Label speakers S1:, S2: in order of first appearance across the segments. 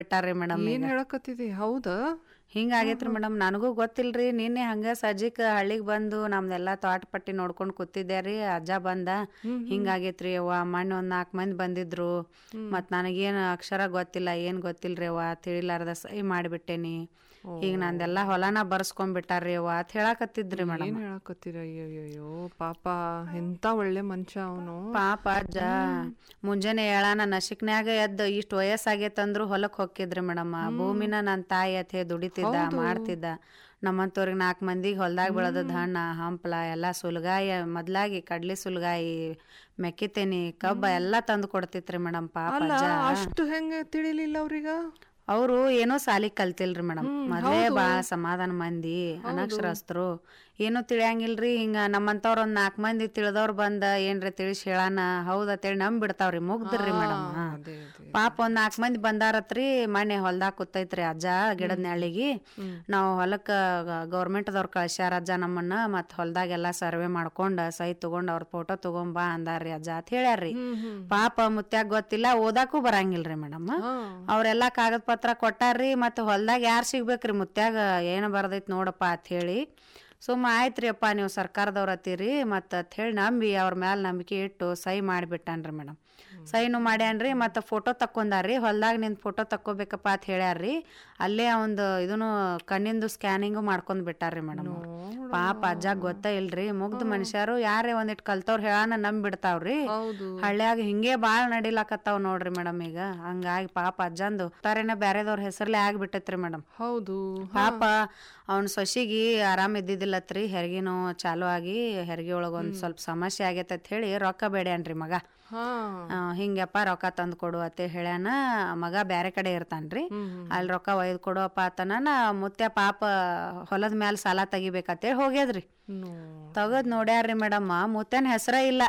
S1: ಬಿಟ್ಟಾರ್ರಿ madam
S2: ಏನ್ ಹೇಳಕತ್ತಿದಿ ಹೌದಾ
S1: ಹಿಂಗಾಗೈತ್ರಿ madam ನನಗೂ ಗೊತ್ತಿಲ್ರಿ ನಿನ್ನೆ ಹಂಗ ಸಜ್ಜಿಕ್ ಹಳ್ಳಿಗ್ ಬಂದು ನಮ್ದೆಲ್ಲಾ ತೋಟ ಪಟ್ಟಿ ನೋಡ್ಕೊಂಡ್ ಕೂತಿದ್ದೆ ರೀ ಅಜ್ಜ ಬಂದ ಹಿಂಗಾಗೈತ್ರಿ ಅವ್ವ ಮೊನ್ನೆ ಒಂದ್ ನಾಲ್ಕ್ ಮಂದಿ ಬಂದಿದ್ರು ಮತ್ ನನಗೇನ್ ಅಕ್ಷರ ಗೊತ್ತಿಲ್ಲ ಏನ್ ಗೊತ್ತಿಲ್ರಿ ಅವ್ವ ತಿಳಿಲಾರ್ದ ಸಹಿ ಮಾಡಿಬಿಟ್ಟೇನಿ ಈಗ ನಂದೆಲ್ಲಾ ಹೊಲನ ಬರ್ಸ್ಕೊಂಡ್ಬಿಟ್ಟಾರ್ರಿ ಅವ್ವ ಅಂತ ಹೇಳಾಕತ್ತಿದ್ರಿ ಮೇಡಮ್
S2: ಏನ್ ಹೇಳಕತ್ತೀರ ಅಯ್ಯಯ್ಯೋ ಪಾಪ ಎಂತ ಒಳ್ಳೆ ಮನುಷ್ಯ ಅವನು
S1: ಪಾಪ ಅಜ್ಜ ಮುಂಜಾನೆ ಏಳಾನ ನಶಿಕ್ನ್ಯಾಗ ಎದ್ದು ಇಷ್ಟ್ ವಯಸ್ಸಾಗೈತಂದ್ರು ಹೊಲಕ್ ಹೊಕ್ಕಿದ್ರಿ ಮೇಡಮ್ ಭೂಮಿನ ನನ್ ತಾಯಿ ಅತ್ತೆ ದುಡಿತಿದ್ದ ಮಾಡ್ತಿದ್ದ ನಮ್ಮಂತವ್ರಿಗೆ ನಾಲ್ಕು ಮಂದಿಗೆ ಹೊಲ್ದಾಗ ಬೆಳೆದದ ಹಣ್ಣ ಹಂಪ್ಲ ಎಲ್ಲಾ ಸುಲ್ಗಾಯಿ ಮೊದ್ಲಾಗಿ ಕಡ್ಲಿ ಸುಲ್ಗಾಯಿ ಮೆಕ್ಕಿತೇನಿ ಕಬ್ಬ ಎಲ್ಲಾ ತಂದು ಕೊಡ್ತಿತ್ರಿ ಮೇಡಮ್ ಪಾಪ
S2: ಅಲ್ಲ
S1: ಅಜ್ಜ
S2: ಅಷ್ಟು ಹೆಂಗ ತಿಳಿಲಿಲ್ಲ ಅವ್ರಿಗ
S1: ಅವರು ಏನೋ ಸಾಲಿ ಕಲ್ತಿಲ್ರಿ ಮೇಡಮ್ ಮೊದ್ಲೇ ಬಾಳ ಸಮಾಧಾನ ಮಂದಿ ಅನಕ್ಷರಸ್ಥರು ಏನೂ ತಿಳಿಯಂಗಿಲ್ರಿ ಹಿಂಗ ನಮ್ಮಂತವ್ರ ಒಂದ್ ನಾಲ್ಕ್ ಮಂದಿ ತಿಳಿದವ್ರ ಬಂದ ಏನ್ರಿ ತಿಳಿಸಿ ಹೇಳಾನ ಹೌದತ್ತೇಳಿ ನಂಬ್ ಬಿಡ್ತಾವ್ರಿ ಮುಗ್ದ್ರಿ ಮೇಡಮ್
S2: ಅದೇ ಅದೇ
S1: ಪಾಪ ಒಂದ್ ನಾಲ್ಕ್ ಮಂದಿ ಬಂದಾರತ್ರಿ ಮನೆ ಹೊಲ್ದಾಗ ಕೂತೈತ್ರಿ ಅಜ್ಜ ಗಿಡದ ನೆಳ್ಳಿಗಿ ನಾವ್ ಹೊಲಕ್ಕ ಗೌರ್ಮೆಂಟ್ದವ್ರ ಕಳ್ಸ್ಯಾರ ಅಜ್ಜ ನಮ್ಮನ್ನ ಮತ್ ಹೊಲ್ದಾಗೆಲ್ಲಾ ಸರ್ವೆ ಮಾಡ್ಕೊಂಡ್ ಸೈ ತಗೊಂಡ್ ಅವ್ರ ಫೋಟೋ ತಗೊಂಬಾ ಅಂದಾರ್ರಿ ಅಜ್ಜ ಅಂತ ಹೇಳ್ಯಾರ್ರಿ ಪಾಪ ಮುತ್ಯಾಗ ಗೊತ್ತಿಲ್ಲ ಓದಾಕು ಬರಂಗಿಲ್ರಿ ಮೇಡಮ್ ಅವ್ರೆಲ್ಲಾ ಕಾಗದ ಪತ್ರ ಕೊಟ್ಟಾರ್ರಿ ಮತ್ತ್ ಹೊಲ್ದಾಗ ಯಾರ್ ಸಿಗ್ಬೇಕ್ರಿ ಮುತ್ಯಾಗ ಏನ ಬರ್ದೈತ್ ನೋಡಪ್ಪ ಅಂತ ಹೇಳಿ ಸುಮ್ಮ ಆಯ್ತ್ರಿ ಅಪ್ಪ ನೀವು ಸರ್ಕಾರದವ್ರ ಅತ್ತೀರಿ ಮತ್ತ ಅಂತ ಹೇಳಿ ನಂಬಿ ಅವ್ರ ಮ್ಯಾಲ ನಂಬಿಕೆ ಇಟ್ಟು ಸಹಿ ಮಾಡಿಬಿಟ್ಟಾನ್ರಿ ಮೇಡಮ್ ಸೈನು ಮಾಡ್ಯಾನ್ರಿ ಮತ್ತ ಫೋಟೋ ತಕ್ಕೊಂಡಾರ್ರಿ ಹೊಲ್ದಾಗ ನಿಂದ ಫೋಟೋ ತಕ್ಕೋಬೇಕಪ್ಪ ಅಂತ ಹೇಳ್ಯಾರ್ರಿ ಅಲ್ಲೇ ಒಂದು ಇದನ್ನು ಕಣ್ಣಿಂದು ಸ್ಕ್ಯಾನಿಂಗು ಮಾಡ್ಕೊಂಡ್ ಬಿಟ್ಟಾರ್ರಿ ಮೇಡಮ್ ಪಾಪ ಅಜ್ಜ ಗೊತ್ತ ಇಲ್ರಿ ಮುಗ್ಧ ಮನುಷ್ಯರು ಯಾರೇ ಒಂದಿಟ್ ಕಲ್ತವ್ರ ಹೇಳಾನ ನಂಬ್ ಬಿಡ್ತಾವ್ರಿ
S2: ಹೌದು
S1: ಹಳ್ಳ್ಯಾಗ ಹಿಂಗೆ ಬಾಳ್ ನಡಿಲಾಕತ್ತಾವ್ ನೋಡ್ರಿ ಮೇಡಮ್ ಈಗ ಹಂಗಾಗಿ ಪಾಪ ಅಜ್ಜಂದು ತಾರೇನ ಬ್ಯಾರೆದವ್ರ ಹೆಸರ್ಲೆ ಆಗ್ಬಿಟ್ಟೈತ್ರಿ ಮೇಡಮ್
S2: ಹೌದು
S1: ಪಾಪ ಅವ್ನ ಸೊಸಿಗಿ ಆರಾಮ್ ಇದ್ದಿದ್ದಿಲ್ಲತ್ರಿ ಹೆರಿಗೆನೂ ಚಾಲು ಆಗಿ ಹೆರಿಗೆ ಒಳಗ ಒಂದ್ ಸ್ವಲ್ಪ ಸಮಸ್ಯೆ ಆಗೈತೆ ಅಂತ ಹೇಳಿ ರೊಕ್ಕ ಬೇಡ್ಯಾನ್ರಿ ಮಗ
S2: ಹಾ
S1: ಆ, ಹಿಂಗಪ್ಪ ರೊಕ್ಕ ತಂದು ಕೊಡು ಅಂತ ಹೇಳ್ಯಾನ ಮಗ ಬ್ಯಾರೆ ಕಡೆ ಇರ್ತಾನ್ರಿ ಅಲ್ಲಿ ರೊಕ್ಕ ಒಯ್ದು ಕೊಡುವಪ್ಪ ಆತನ ಮುತ್ಯ ಪಾಪ ಹೊಲದ ಮ್ಯಾಲ ಸಾಲ ತೆಗಿಬೇಕಂತೇಳಿ ಹೋಗ್ಯದ್ರಿ
S2: ನೋ
S1: ತಗದ್ ನೋಡ್ಯಾರ್ರಿ ಮೇಡಮ್ ಮುತ್ಯನ ಹೆಸರ ಇಲ್ಲ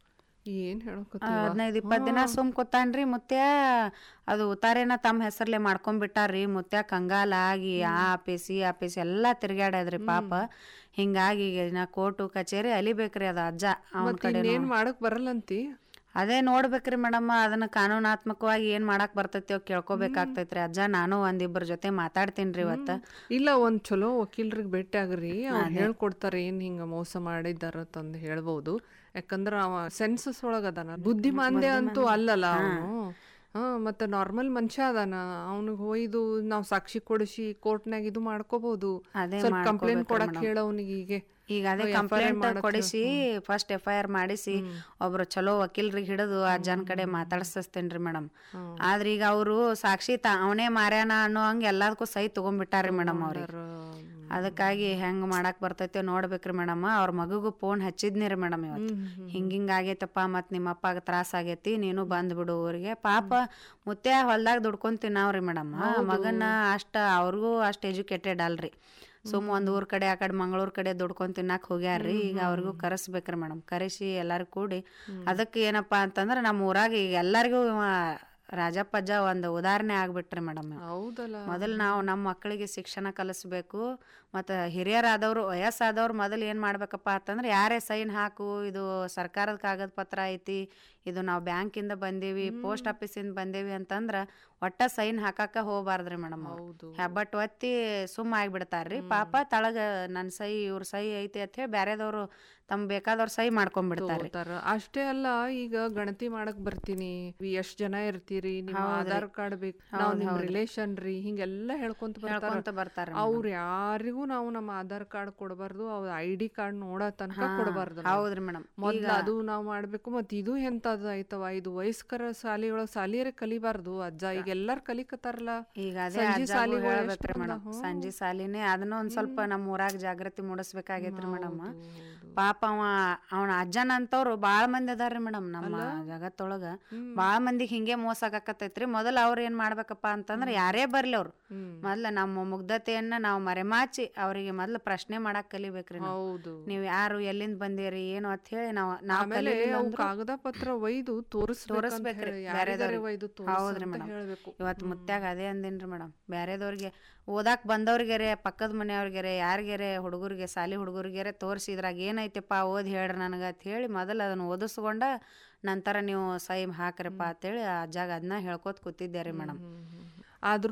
S2: ಏನ್ ಹೇಳಕತ್ತಿ
S1: ಹದಿನೈದು ಇಪ್ಪತ್ತು ದಿನ ಸುಮ್ ಕೂತಾನ್ರಿ ಮುತ್ಯ ಅದು ಉತಾರೇನ ತಮ್ಮ ಹೆಸರ್ಲೆ ಮಾಡ್ಕೊಂಡ್ಬಿಟ್ಟಾರ್ರಿ ಮುತ್ಯ ಕಂಗಾಲ ಆಗಿ ಆ ಆಫೀಸ್ ಈ ಆಫೀಸ್ ಎಲ್ಲಾ ತಿರ್ಗ್ಯಾಡದ್ರಿ ಪಾಪ ಹಿಂಗಾಗಿ ಈಗ ನಾ ಕೋರ್ಟು ಕಚೇರಿ ಅಲಿಬೇಕ್ರಿ ಅದ ಅಜ್ಜ ಅವನ ಕಡೆ
S2: ಇನ್ನೇನ್ ಮಾಡಕ್ ಬರಲ್ಲಂತಿ
S1: ಅದೇ ನೋಡ್ಬೇಕ್ರಿ ಮೇಡಮ್ ಅದನ್ನ ಕಾನೂನಾತ್ಮಕವಾಗಿ ಏನ್ ಮಾಡಾಕ್ ಬರ್ತೈತಿ ಕೇಳ್ಕೊಬೇಕಾಗ್ತೈತ್ರಿ ಅಜ್ಜ ನಾನು ಒಂದಿಬ್ಬರ ಜೊತೆ ಮಾತಾಡ್ತೀನ್ರಿ ಇವತ್ತ
S2: ಇಲ್ಲ ಒಂದ್ ಚಲೋ ವಕೀಲ್ರಿಗೆ ಭೇಟಿ ಆಗ್ರಿ ಅವ್ರು ಹೇಳ್ಕೊಡ್ತಾರೆ ಏನ್ ಹಿಂಗ ಮೋಸ ಮಾಡಿದಾರ ತಂದ್ ಹೇಳ್ಬೋದು ಯಾಕಂದ್ರ ಅವ ಸೆನ್ಸಸ್ ಒಳಗ ಅದಾನ ಬುದ್ಧಿಮಾಂದ್ಯ ಅಂತೂ ಅಲ್ಲಲ್ಲ ಅವನು ಹಾ ಮತ್ತೆ ನಾರ್ಮಲ್ ಮನುಷ್ಯ ಅದಾನ ಅವನಿಗೆ ಒಯ್ದು ನಾವ್ ಸಾಕ್ಷಿ ಕೊಡಿಸಿ ಕೋರ್ಟ್ನಾಗ ಇದು ಮಾಡ್ಕೋಬಹುದು
S1: ಅದೇ
S2: ಸ್ವಲ್ಪ ಕಂಪ್ಲೇಂಟ್ ಕೊಡಕ್ ಹೇಳ ಅವನಿಗೆ ಹೀಗೆ
S1: ಈಗ ಅದೇ ಕಂಪ್ಲೇಂಟ್ ಕೊಡಿಸಿ ಫಸ್ಟ್ ಎಫ್ ಐ ಆರ್ ಮಾಡಿಸಿ ಒಬ್ರು ಚಲೋ ವಕೀಲ್ರಿಗೆ ಹಿಡಿದು ಆ ಜನ ಕಡೆ ಮಾತಾಡ್ಸಸ್ತೇನ್ರಿ ಮೇಡಮ್ ಆದ್ರ ಈಗ ಅವರು ಸಾಕ್ಷಿ ತ ಅವನೇ ಮಾರ್ಯಾನ ಅನ್ನೋ ಹಂಗ ಎಲ್ಲದಕ್ಕೂ ಸಹಿ ತಗೊಂಡ್ಬಿಟ್ಟಾರ್ರಿ ಮೇಡಮ್ ಅವ್ರಿಗೆ ಅದಕ್ಕಾಗಿ ಹೆಂಗ್ ಮಾಡಾಕ್ ಬರ್ತೈತೆ ನೋಡ್ಬೇಕ್ರಿ ಮೇಡಮ್ ಅವ್ರ ಮಗುಗೂ ಫೋನ್ ಹಚ್ಚಿದ್ನಿರಿ ಮೇಡಮ್ ಇವತ್ತು ಹಿಂಗ್ ಹಿಂಗ್ ಆಗೈತಪ್ಪ ಮತ್ ನಿಮ್ಮ ಅಪ್ಪಗ ತ್ರಾಸ ಆಗೈತಿ ನೀನು ಬಂದ್ಬಿಡು ಊರಿಗೆ ಪಾಪ ಮುತ್ಯ ಹೊಲ್ದಾಗ ದುಡ್ಕೊಂಡ್ ತಿನ್ನಾವ್ರಿ ಮೇಡಮ್ ಮಗನ ಅಷ್ಟ ಅವ್ರಿಗೂ ಅಷ್ಟ್ ಎಜುಕೇಟೆಡ್ ಅಲ್ರಿ ಸುಮ್ ಒಂದ್ ಊರ್ ಕಡೆ ಆ ಕಡೆ ಮಂಗಳೂರ್ ಕಡೆ ದುಡ್ಕೊಂಡ್ ತಿನ್ನಾಕ್ ಹೋಗ್ಯಾರ್ರಿ ಈಗ ಅವ್ರಿಗೂ ಕರೆಸ್ಬೇಕ್ರಿ ಮೇಡಮ್ ಕರೆಸಿ ಎಲ್ಲಾರು ಕೂಡಿ ಅದಕ್ಕೆ ಏನಪ್ಪಾ ಅಂತಂದ್ರ ನಮ್ಮ ಊರಾಗ ಈಗ ಎಲ್ಲರಿಗೂ ಇವ ರಾಜಪ್ಪಜ್ಜ ಒಂದು ಉದಾಹರಣೆ ಆಗ್ಬಿಟ್ರಿ ಮೇಡಮ್
S2: ಹೌದಲ್ಲ
S1: ಮೊದಲು ನಾವು ನಮ್ಮ ಮಕ್ಕಳಿಗೆ ಶಿಕ್ಷಣ ಕಲಿಸ್ಬೇಕು ಮತ್ತು ಹಿರಿಯರಾದವರು ವಯಸ್ಸಾದವ್ರು ಮೊದಲು ಏನು ಮಾಡ್ಬೇಕಪ್ಪ ಅಂತಂದ್ರೆ ಯಾರೇ ಸೈನ್ ಹಾಕು ಇದು ಸರ್ಕಾರದ ಕಾಗದ ಪತ್ರ ಐತಿ ಇದು ನಾವು ಬ್ಯಾಂಕಿಂದ ಬಂದೀವಿ ಪೋಸ್ಟ್ ಆಫೀಸಿಂದ ಬಂದೇವಿ ಅಂತಂದ್ರೆ ಒಟ್ಟ ಸೈನ್ ಹಾಕಕ್ಕ ಹೋಗ್ಬಾರ್ದ್ರಿ ಮೇಡಮ್
S2: ಹೌದು
S1: ಹೆಬ್ಬಟ್ ಒತ್ತಿ ಸುಮ್ಮ ಆಗ್ಬಿಡ್ತಾರ್ರಿ ಪಾಪ ತಳಗ ನನ್ನ ಸೈ ಇವ್ರ ಸೈ ಐತಿ ಅಂತ ಹೇಳಿ ಬ್ಯಾರೆದವ್ರು ತಮ್ ಬೇಕಾದವ್ರ ಸೈ ಮಾಡ್ಕೊಂಡ್ಬಿಡ್ತಾರ್ರಿ
S2: ತಗೋತಾರ ಅಷ್ಟೇ ಅಲ್ಲ ಈಗ ಗಣತಿ ಮಾಡಕ್ ಬರ್ತೀನಿ ಎಷ್ಟ್ ಜನ ಇರ್ತೀರಿ ನಿಮ್ಮ ಆಧಾರ್ ಕಾರ್ಡ್ ಬೇಕು ನಾವ್ ನಿಮ್ ರಿಲೇಶನ್ ರೀ ಹಿಂಗೆಲ್ಲ ಹೇಳ್ಕೊಂತ ಬರ್ತಾರ
S1: ಹೇಳ್ಕೊಂತ ಬರ್ತಾರ
S2: ಅವ್ರ ಯಾರಿಗೂ ನಾವು ನಮ್ಮ ಆಧಾರ್ ಕಾರ್ಡ್ ಕೊಡಬಾರ್ದು ಅವ್ರ ಐ ಡಿ ಕಾರ್ಡ್ ನೋಡೋ ತನಕ ಕೊಡಬಾರ್ದು ನಾವು.
S1: ಹೌದ್ರಿ ಮೇಡಮ್
S2: ಮೊದ್ಲು ಅದು ನಾವ್ ಮಾಡ್ಬೇಕು ಮತ್ ಇದು ಎಂತದ ಆಯ್ತವ ಇದು ವಯಸ್ಕರ ಶಾಲೆಯೊಳಗ ಶಾಲಿಯರೇ ಕಲಿಬಾರ್ದು ಅಜ್ಜ ಈಗ ಎಲ್ಲಾರ್ ಕಲಿಕತ್ತಾರಲ್ಲ
S1: ಈಗ ಅದೇ
S2: ಸಂಜೆ
S1: ಅಜ್ಜಗೂ
S2: ಸಾಲಿಗಳು
S1: ಹೇಳ್ಬೇಕ್ರಿ
S2: ಎಷ್ಟ್
S1: ಮೇಡಮ್
S2: ಬಂದಾವ್?
S1: ಸಂಜೆ ಸಾಲಿನೇ ಅದನ್ನ ಒಂದ್ ಸ್ವಲ್ಪ ನಮ್ಮ ಊರಾಗ ಜಾಗೃತಿ ಮೂಡಿಸ್ಬೇಕಾಗೈತ್ರಿ ಮೇಡಮ್ ಪಾಪ ಅವ ಅವನ ಅಜ್ಜನ ಅಂತವ್ರು ಬಾಳ ಮಂದಿ ಅದಾರ್ರಿ ಮೇಡಮ್ ನಮ್ಮ ಜಗತ್ತೊಳಗ ಬಾಳ ಮಂದಿಗೆ ಹಿಂಗೆ ಮೋಸ ಆಗಾಕತ್ತೈತ್ರಿ ಮೊದಲ ಅವ್ರ ಏನ್ ಮಾಡ್ಬೇಕಪ್ಪ ಅಂತಂದ್ರ ಯಾರೇ ಬರ್ಲಿ ಅವ್ರು ಮೊದ್ಲ ನಮ್ಮ ಮುಗ್ಧತೆಯನ್ನ ನಾವು ಮರೆಮಾಚಿ ಅವರಿಗೆ ಮೊದ್ಲು ಪ್ರಶ್ನೆ ಮಾಡಾಕ್ ಕಲಿಬೇಕ್ರಿ ನಾವು
S2: ಹೌದು
S1: ನೀವ್ ಯಾರು ಎಲ್ಲಿಂದ ಬಂದಿರಿ ಏನು ಅಂತ ಹೇಳಿ ನಾವ್ ನಾವ್
S2: ಆಮೇಲೆ
S1: ಕಲೀಲಿಲ್ಲ
S2: ಅವು
S1: ಅಂದ್ರೂ
S2: ಕಾಗದ ಪತ್ರ ಒಯ್ದು ತೋರಿಸ್ಬೇಕಂತ
S1: ತೋರಿಸ್ಬೇಕ್ರಿ
S2: ಹೇಳಿ, ಯಾರಿಗಾರೆ
S1: ಬ್ಯಾರೆದವ್ರಿಗೆ.
S2: ಒಯ್ದು
S1: ಹೌದ್ರಿ
S2: ತೋರಿಸ್
S1: ಮೇಡಮ್
S2: ಹೇಳ್ಬೇಕು
S1: ಇವತ್ತು ಮುತ್ಯಾಗ ಅದೇ ಅಂದಿನ್ರಿ ಮೇಡಮ್ ಬ್ಯಾರೆದವ್ರಿಗೆ ಓದಾಕ್ ಬಂದವ್ರಿಗೆರೆ ಪಕ್ಕದ ಮನೆಯವ್ರಿಗೆರೆ ಯಾರಿಗೆರೆ ಹುಡುಗರಿಗೆ ಸಾಲಿ ಹುಡುಗರಿಗೆರೆ ತೋರಿಸಿ ಇದ್ರಾಗ ಏನೈತಿಪ್ಪ ಓದಿ ಹೇಳ್ರಿ ನನಗೆ ಅಂತ ಹೇಳಿ ಮೊದಲು ಅದನ್ನ ಓದಿಸ್ಕೊಂಡ ನಂತರ ನೀವು ಸೈ ಹಾಕ್ರಪ್ಪ ಅಂತೇಳಿ ಆ ಜಾಗ ಅದನ್ನ ಹೇಳ್ಕೊತ ಕೂತಿದ್ದೆ ರೀ ಮೇಡಮ್
S2: ಆದ್ರೂ